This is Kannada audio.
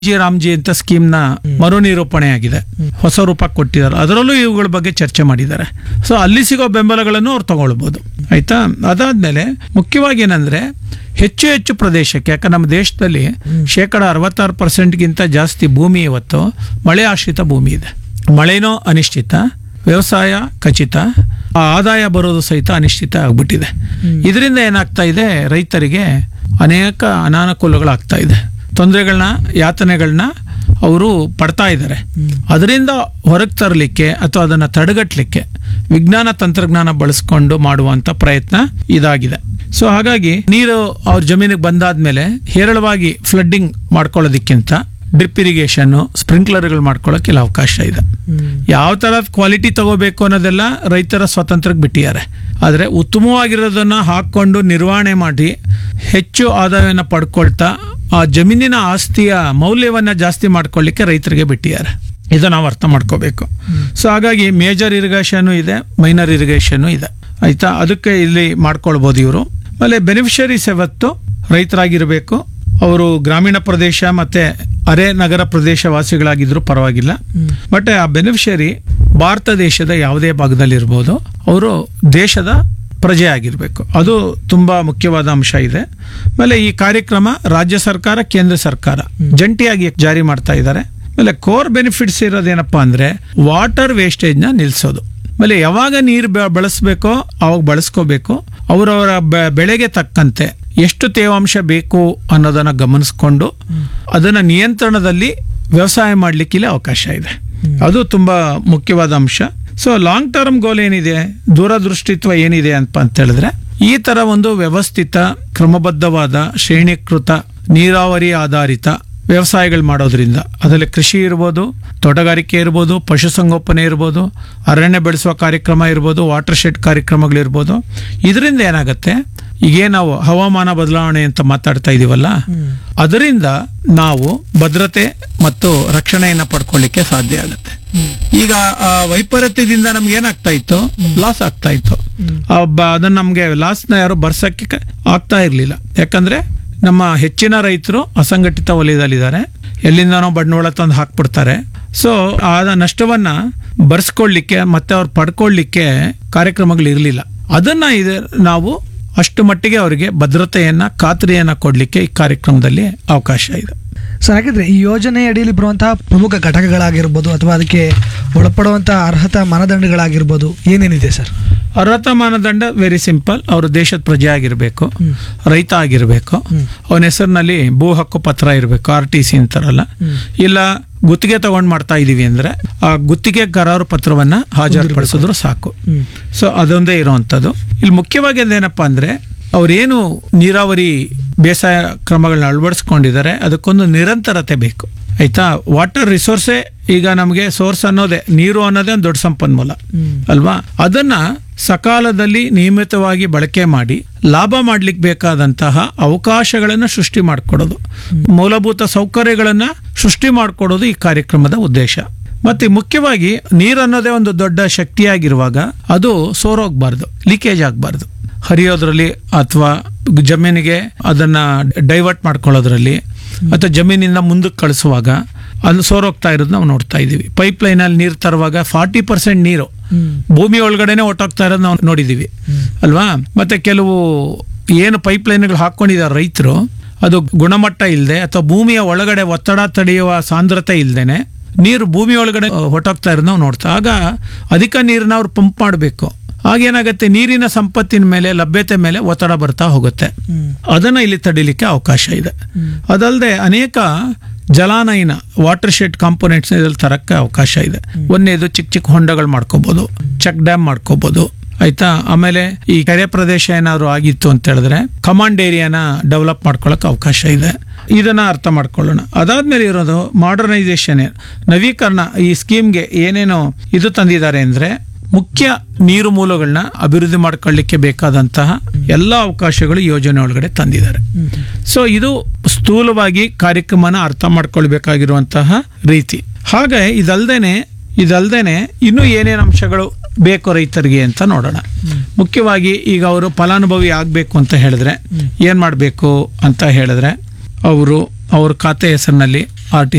ಜಿ ರಾಮ್ಜಿ ಅಂತ ಸ್ಕೀಮ್ ನ ಮರುನಿರೂಪಣೆ ಆಗಿದೆ ಹೊಸ ರೂಪ ಕೊಟ್ಟಿದ್ದಾರೆ ಅದರಲ್ಲೂ ಇವುಗಳ ಬಗ್ಗೆ ಚರ್ಚೆ ಮಾಡಿದ್ದಾರೆ ಸೊ ಅಲ್ಲಿ ಸಿಗೋ ಬೆಂಬಲಗಳನ್ನು ಅವ್ರು ತಗೊಳ್ಬೋದು ಆಯ್ತಾ ಅದಾದ್ಮೇಲೆ ಮುಖ್ಯವಾಗಿ ಏನಂದ್ರೆ ಹೆಚ್ಚು ಹೆಚ್ಚು ಪ್ರದೇಶಕ್ಕೆ ಯಾಕಂದ್ರೆ ನಮ್ಮ ದೇಶದಲ್ಲಿ ಶೇಕಡ ಅರವತ್ತಾರು ಪರ್ಸೆಂಟ್ಗಿಂತ ಜಾಸ್ತಿ ಭೂಮಿ ಇವತ್ತು ಮಳೆ ಆಶ್ರಿತ ಭೂಮಿ ಇದೆ ಮಳೆನೋ ಅನಿಶ್ಚಿತ ವ್ಯವಸಾಯ ಖಚಿತ ಆ ಆದಾಯ ಬರೋದು ಸಹಿತ ಅನಿಶ್ಚಿತ ಆಗ್ಬಿಟ್ಟಿದೆ ಇದರಿಂದ ಏನಾಗ್ತಾ ಇದೆ ರೈತರಿಗೆ ಅನೇಕ ಅನಾನುಕೂಲಗಳಾಗ್ತಾ ಇದೆ ತೊಂದರೆಗಳನ್ನ ಯಾತನೆಗಳನ್ನ ಅವರು ಪಡ್ತಾ ಇದ್ದಾರೆ ಅದರಿಂದ ಹೊರಗೆ ತರಲಿಕ್ಕೆ ಅಥವಾ ಅದನ್ನು ತಡೆಗಟ್ಟಲಿಕ್ಕೆ ವಿಜ್ಞಾನ ತಂತ್ರಜ್ಞಾನ ಬಳಸ್ಕೊಂಡು ಮಾಡುವಂತ ಪ್ರಯತ್ನ ಇದಾಗಿದೆ ಸೊ ಹಾಗಾಗಿ ನೀರು ಅವ್ರ ಜಮೀನಿಗೆ ಬಂದಾದ್ಮೇಲೆ ಹೇರಳವಾಗಿ ಫ್ಲಡ್ಡಿಂಗ್ ಮಾಡ್ಕೊಳ್ಳೋದಕ್ಕಿಂತ ಡ್ರಿಪ್ ಇರಿಗೇಷನ್ ಸ್ಪ್ರಿಂಕ್ಲರ್ಗಳು ಮಾಡ್ಕೊಳ್ಳೋಕೆ ಇಲ್ಲಿ ಅವಕಾಶ ಇದೆ ಯಾವ ತರದ ಕ್ವಾಲಿಟಿ ತಗೋಬೇಕು ಅನ್ನೋದೆಲ್ಲ ರೈತರ ಸ್ವಾತಂತ್ರ್ಯಕ್ಕೆ ಬಿಟ್ಟಿದ್ದಾರೆ ಆದರೆ ಉತ್ತಮವಾಗಿರೋದನ್ನ ಹಾಕೊಂಡು ನಿರ್ವಹಣೆ ಮಾಡಿ ಹೆಚ್ಚು ಆದಾಯವನ್ನು ಪಡ್ಕೊಳ್ತಾ ಆ ಜಮೀನಿನ ಆಸ್ತಿಯ ಮೌಲ್ಯವನ್ನ ಜಾಸ್ತಿ ಮಾಡ್ಕೊಳ್ಳಿಕ್ಕೆ ರೈತರಿಗೆ ಬಿಟ್ಟಿದ್ದಾರೆ ಇದು ನಾವು ಅರ್ಥ ಮಾಡ್ಕೋಬೇಕು ಸೊ ಹಾಗಾಗಿ ಮೇಜರ್ ಇರಿಗೇಷನ್ ಇದೆ ಮೈನರ್ ಇರಿಗೇಷನ್ ಇದೆ ಆಯ್ತಾ ಅದಕ್ಕೆ ಇಲ್ಲಿ ಮಾಡ್ಕೊಳ್ಬೋದು ಇವರು ಆಮೇಲೆ ಬೆನಿಫಿಷರೀಸ್ ಯಾವತ್ತು ರೈತರಾಗಿರಬೇಕು ಅವರು ಗ್ರಾಮೀಣ ಪ್ರದೇಶ ಮತ್ತೆ ಅರೆ ನಗರ ಪ್ರದೇಶ ವಾಸಿಗಳಾಗಿದ್ರು ಪರವಾಗಿಲ್ಲ ಬಟ್ ಆ ಬೆನಿಫಿಷರಿ ಭಾರತ ದೇಶದ ಯಾವುದೇ ಭಾಗದಲ್ಲಿರ್ಬೋದು ಅವರು ದೇಶದ ಪ್ರಜೆ ಆಗಿರಬೇಕು ಅದು ತುಂಬಾ ಮುಖ್ಯವಾದ ಅಂಶ ಇದೆ ಆಮೇಲೆ ಈ ಕಾರ್ಯಕ್ರಮ ರಾಜ್ಯ ಸರ್ಕಾರ ಕೇಂದ್ರ ಸರ್ಕಾರ ಜಂಟಿಯಾಗಿ ಜಾರಿ ಮಾಡ್ತಾ ಇದ್ದಾರೆ ಆಮೇಲೆ ಕೋರ್ ಬೆನಿಫಿಟ್ಸ್ ಇರೋದೇನಪ್ಪಾ ಅಂದ್ರೆ ವಾಟರ್ ವೇಸ್ಟೇಜ್ ನ ನಿಲ್ಸೋದು ಆಮೇಲೆ ಯಾವಾಗ ನೀರು ಬಳಸಬೇಕೋ ಅವಾಗ ಬಳಸ್ಕೋಬೇಕು ಅವರವರ ಬೆಳೆಗೆ ತಕ್ಕಂತೆ ಎಷ್ಟು ತೇವಾಂಶ ಬೇಕು ಅನ್ನೋದನ್ನ ಗಮನಿಸ್ಕೊಂಡು ಅದನ್ನ ನಿಯಂತ್ರಣದಲ್ಲಿ ವ್ಯವಸಾಯ ಮಾಡ್ಲಿಕ್ಕೆ ಇಲ್ಲಿ ಅವಕಾಶ ಇದೆ ಅದು ತುಂಬಾ ಮುಖ್ಯವಾದ ಅಂಶ ಸೊ ಲಾಂಗ್ ಟರ್ಮ್ ಗೋಲ್ ಏನಿದೆ ದೂರದೃಷ್ಟಿತ್ವ ಏನಿದೆ ಅಂತ ಅಂತ ಹೇಳಿದ್ರೆ ಈ ತರ ಒಂದು ವ್ಯವಸ್ಥಿತ ಕ್ರಮಬದ್ಧವಾದ ಶ್ರೇಣೀಕೃತ ನೀರಾವರಿ ಆಧಾರಿತ ವ್ಯವಸಾಯಗಳು ಮಾಡೋದ್ರಿಂದ ಅದರಲ್ಲಿ ಕೃಷಿ ಇರ್ಬೋದು ತೋಟಗಾರಿಕೆ ಇರ್ಬೋದು ಪಶುಸಂಗೋಪನೆ ಇರ್ಬೋದು ಅರಣ್ಯ ಬೆಳೆಸುವ ಕಾರ್ಯಕ್ರಮ ಇರ್ಬೋದು ವಾಟರ್ ಶೆಡ್ ಕಾರ್ಯಕ್ರಮಗಳಿರ್ಬೋದು ಇದರಿಂದ ಏನಾಗುತ್ತೆ ಈಗ ನಾವು ಹವಾಮಾನ ಬದಲಾವಣೆ ಅಂತ ಮಾತಾಡ್ತಾ ಇದೀವಲ್ಲ ಅದರಿಂದ ನಾವು ಭದ್ರತೆ ಮತ್ತು ರಕ್ಷಣೆಯನ್ನ ಪಡ್ಕೊಳ್ಳಿಕ್ಕೆ ಸಾಧ್ಯ ಆಗುತ್ತೆ ಈಗ ಆ ವೈಪರೀತ್ಯದಿಂದ ನಮ್ಗೆ ಏನಾಗ್ತಾ ಇತ್ತು ಲಾಸ್ ಆಗ್ತಾ ಇತ್ತು ಆ ಬ- ಅದನ್ನ ನಮ್ಗೆ ಲಾಸ್ನ ಯಾರು ಬರ್ಸಕ್ಕೆ ಕ- ಆಗ್ತಾ ಇರ್ಲಿಲ್ಲ ಯಾಕಂದ್ರೆ ನಮ್ಮ ಹೆಚ್ಚಿನ ರೈತರು ಅಸಂಘಟಿತ ವಲಯದಲ್ಲಿದ್ದಾರೆ ಎಲ್ಲಿಂದನೋ ಬಂಡವಾಳ ತಂದು ಹಾಕ್ಬಿಡ್ತಾರೆ ಸೊ ಆದ ನಷ್ಟವನ್ನ ಬರ್ಸ್ಕೊಳ್ಳಿಕ್ಕೆ ಮತ್ತೆ ಅವ್ರು ಪಡ್ಕೊಳ್ಳಿಕ್ಕೆ ಕಾರ್ಯಕ್ರಮಗಳು ಇರಲಿಲ್ಲ ಅದನ್ನ ಇದೆ ನಾವು ಅಷ್ಟು ಮಟ್ಟಿಗೆ ಅವರಿಗೆ ಭದ್ರತೆಯನ್ನ ಖಾತ್ರಿಯನ್ನ ಕೊಡ್ಲಿಕ್ಕೆ ಈ ಕಾರ್ಯಕ್ರಮದಲ್ಲಿ ಅವಕಾಶ ಇದೆ ಸರ್ ಹಾಗಿದ್ರೆ ಈ ಯೋಜನೆ ಅಡಿಯಲ್ಲಿ ಬರುವಂತಹ ಪ್ರಮುಖ ಘಟಕಗಳಾಗಿರ್ಬೋದು ಅಥವಾ ಅದಕ್ಕೆ ಒಳಪಡುವಂತಹ ಅರ್ಹತಾ ಮಾನದಂಡಗಳಾಗಿರ್ಬೋದು ಏನೇನಿದೆ ಸರ್ ಅರ್ಹತಾ ಮಾನದಂಡ ವೆರಿ ಸಿಂಪಲ್ ಅವರು ದೇಶದ ಪ್ರಜೆ ಆಗಿರಬೇಕು ರೈತ ಆಗಿರಬೇಕು ಅವನ ಹೆಸರಿನಲ್ಲಿ ಭೂ ಹಕ್ಕು ಪತ್ರ ಇರಬೇಕು ಆರ್ ಟಿ ಸಿ ಅಂತಾರಲ್ಲ ಇಲ್ಲ ಗುತ್ತಿಗೆ ತಗೊಂಡ್ ಮಾಡ್ತಾ ಇದೀವಿ ಅಂದ್ರೆ ಆ ಗುತ್ತಿಗೆ ಕರಾರು ಪತ್ರವನ್ನ ಹಾಜರುಪಡಿಸಿದ್ರು ಸಾಕು ಸೊ ಅದೊಂದೇ ಇರುವಂತದ್ದು ಇಲ್ಲಿ ಮುಖ್ಯವಾಗಿ ಏನಪ್ಪಾ ಅಂದ್ರೆ ಅವ್ರೇನು ನೀರಾವರಿ ಬೇಸಾಯ ಕ್ರಮಗಳನ್ನ ಅಳವಡಿಸ್ಕೊಂಡಿದ್ದಾರೆ ಅದಕ್ಕೊಂದು ನಿರಂತರತೆ ಬೇಕು ಆಯ್ತಾ ವಾಟರ್ ರಿಸೋರ್ಸೇ ಈಗ ನಮಗೆ ಸೋರ್ಸ್ ಅನ್ನೋದೇ ನೀರು ಅನ್ನೋದೇ ಒಂದು ದೊಡ್ಡ ಸಂಪನ್ಮೂಲ ಅಲ್ವಾ ಅದನ್ನ ಸಕಾಲದಲ್ಲಿ ನಿಯಮಿತವಾಗಿ ಬಳಕೆ ಮಾಡಿ ಲಾಭ ಮಾಡ್ಲಿಕ್ಕೆ ಬೇಕಾದಂತಹ ಅವಕಾಶಗಳನ್ನು ಸೃಷ್ಟಿ ಮಾಡಿಕೊಡೋದು ಮೂಲಭೂತ ಸೌಕರ್ಯಗಳನ್ನ ಸೃಷ್ಟಿ ಮಾಡಿಕೊಡೋದು ಈ ಕಾರ್ಯಕ್ರಮದ ಉದ್ದೇಶ ಮತ್ತೆ ಮುಖ್ಯವಾಗಿ ನೀರು ಅನ್ನೋದೇ ಒಂದು ದೊಡ್ಡ ಶಕ್ತಿಯಾಗಿರುವಾಗ ಅದು ಸೋರೋಗ್ಬಾರ್ದು ಲೀಕೇಜ್ ಆಗಬಾರ್ದು ಹರಿಯೋದ್ರಲ್ಲಿ ಅಥವಾ ಜಮೀನಿಗೆ ಅದನ್ನ ಡೈವರ್ಟ್ ಮಾಡ್ಕೊಳ್ಳೋದ್ರಲ್ಲಿ ಅಥವಾ ಜಮೀನಿಂದ ಮುಂದಕ್ಕೆ ಕಳಿಸುವಾಗ ಅಲ್ಲಿ ಸೋರೋಗ್ತಾ ಇರೋದು ನಾವು ನೋಡ್ತಾ ಇದೀವಿ ಪೈಪ್ ಲೈನ್ ಅಲ್ಲಿ ನೀರು ತರುವಾಗ ಫಾರ್ಟಿ ಪರ್ಸೆಂಟ್ ನೀರು ಭೂಮಿ ಒಳಗಡೆನೆ ಹೊಟ್ಟೋಗ್ತಾ ಇರೋದು ನಾವು ನೋಡಿದೀವಿ ಅಲ್ವಾ ಮತ್ತೆ ಕೆಲವು ಏನು ಪೈಪ್ ಲೈನ್ಗಳು ಹಾಕೊಂಡಿದ್ದಾರೆ ರೈತರು ಅದು ಗುಣಮಟ್ಟ ಇಲ್ಲದೆ ಅಥವಾ ಭೂಮಿಯ ಒಳಗಡೆ ಒತ್ತಡ ತಡೆಯುವ ಸಾಂದ್ರತೆ ಇಲ್ದೇನೆ ನೀರು ಭೂಮಿ ಒಳಗಡೆ ಹೊಟ್ಟೋಗ್ತಾ ಇರೋದು ನಾವು ನೋಡ್ತಾ ಆಗ ಅಧಿಕ ನೀರನ್ನ ಅವ್ರು ಪಂಪ್ ಮಾಡಬೇಕು ಆಗೇನಾಗತ್ತೆ ನೀರಿನ ಸಂಪತ್ತಿನ ಮೇಲೆ ಲಭ್ಯತೆ ಮೇಲೆ ಒತ್ತಡ ಬರ್ತಾ ಹೋಗುತ್ತೆ ಅದನ್ನ ಇಲ್ಲಿ ತಡಿಲಿಕ್ಕೆ ಅವಕಾಶ ಇದೆ ಅದಲ್ಲದೆ ಅನೇಕ ಜಲಾನಯನ ವಾಟರ್ ಶೆಡ್ ಕಾಂಪೋನೆಂಟ್ಸ್ ಇದ್ರಲ್ಲಿ ತರಕ್ಕೆ ಅವಕಾಶ ಇದೆ ಒಂದೇದು ಚಿಕ್ಕ ಚಿಕ್ಕ ಹೊಂಡಗಳು ಮಾಡ್ಕೋಬಹುದು ಚೆಕ್ ಡ್ಯಾಮ್ ಮಾಡ್ಕೋಬಹುದು ಆಯ್ತಾ ಆಮೇಲೆ ಈ ಕೆರೆ ಪ್ರದೇಶ ಏನಾದ್ರು ಆಗಿತ್ತು ಅಂತ ಹೇಳಿದ್ರೆ ಕಮಾಂಡ್ ಏರಿಯಾನ ಡೆವಲಪ್ ಮಾಡ್ಕೊಳ್ಳೋಕೆ ಅವಕಾಶ ಇದೆ ಇದನ್ನ ಅರ್ಥ ಮಾಡ್ಕೊಳ್ಳೋಣ ಅದಾದ್ಮೇಲೆ ಇರೋದು ಮಾಡರ್ನೈಸೇಷನ್ ನವೀಕರಣ ಈ ಸ್ಕೀಮ್ಗೆ ಏನೇನು ಇದು ತಂದಿದ್ದಾರೆ ಅಂದ್ರೆ ಮುಖ್ಯ ನೀರು ಮೂಲಗಳನ್ನ ಅಭಿವೃದ್ಧಿ ಮಾಡ್ಕೊಳ್ಳಿಕ್ಕೆ ಬೇಕಾದಂತಹ ಎಲ್ಲ ಅವಕಾಶಗಳು ಈ ಯೋಜನೆ ಒಳಗಡೆ ತಂದಿದ್ದಾರೆ ಸೊ ಇದು ಸ್ಥೂಲವಾಗಿ ಕಾರ್ಯಕ್ರಮನ ಅರ್ಥ ಮಾಡ್ಕೊಳ್ಬೇಕಾಗಿರುವಂತಹ ರೀತಿ ಹಾಗೆ ಇದಲ್ದೇನೆ ಇದಲ್ದೇನೆ ಇನ್ನೂ ಏನೇನು ಅಂಶಗಳು ಬೇಕು ರೈತರಿಗೆ ಅಂತ ನೋಡೋಣ ಮುಖ್ಯವಾಗಿ ಈಗ ಅವರು ಫಲಾನುಭವಿ ಆಗಬೇಕು ಅಂತ ಹೇಳಿದ್ರೆ ಏನ್ ಮಾಡಬೇಕು ಅಂತ ಹೇಳಿದ್ರೆ ಅವರು ಅವ್ರ ಖಾತೆ ಹೆಸರಿನಲ್ಲಿ ಆರ್ ಟಿ